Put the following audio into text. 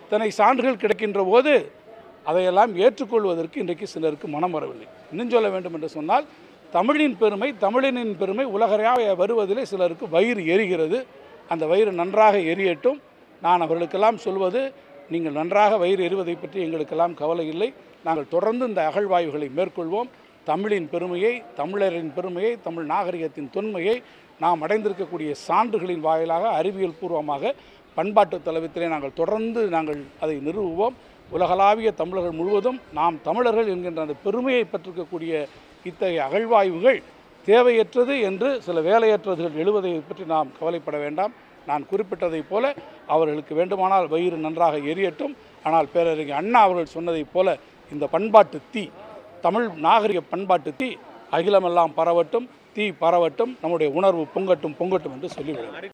இத்தனை சான்றுகள் கிடைக்கின்ற போது அதையெல்லாம் ஏற்றுக்கொள்வதற்கு இன்றைக்கு சிலருக்கு மனம் வரவில்லை இன்னும் சொல்ல வேண்டும் என்று சொன்னால் தமிழின் பெருமை தமிழனின் பெருமை உலகறையாக வருவதிலே சிலருக்கு வயிறு எரிகிறது அந்த வயிறு நன்றாக எரியட்டும் நான் அவர்களுக்கெல்லாம் சொல்வது நீங்கள் நன்றாக வயிறு எறிவதை பற்றி எங்களுக்கெல்லாம் கவலை இல்லை நாங்கள் தொடர்ந்து இந்த அகழ்வாய்வுகளை மேற்கொள்வோம் தமிழின் பெருமையை தமிழரின் பெருமையை தமிழ் நாகரிகத்தின் தொன்மையை நாம் அடைந்திருக்கக்கூடிய சான்றுகளின் வாயிலாக அறிவியல் பூர்வமாக பண்பாட்டு தளவத்திலே நாங்கள் தொடர்ந்து நாங்கள் அதை நிறுவுவோம் உலகளாவிய தமிழர்கள் முழுவதும் நாம் தமிழர்கள் என்கின்ற அந்த பெருமையை பெற்றிருக்கக்கூடிய இத்தகைய அகழ்வாய்வுகள் தேவையற்றது என்று சில வேலையற்றதுகள் எழுவதை பற்றி நாம் கவலைப்பட வேண்டாம் நான் குறிப்பிட்டதைப் போல அவர்களுக்கு வேண்டுமானால் வயிறு நன்றாக எரியட்டும் ஆனால் பேரறிஞர் அண்ணா அவர்கள் சொன்னதைப் போல இந்த பண்பாட்டு தீ தமிழ் நாகரிக பண்பாட்டு தீ அகிலமெல்லாம் பரவட்டும் தீ பரவட்டும் நம்முடைய உணர்வு பொங்கட்டும் பொங்கட்டும் என்று சொல்லிவிடுகிறேன்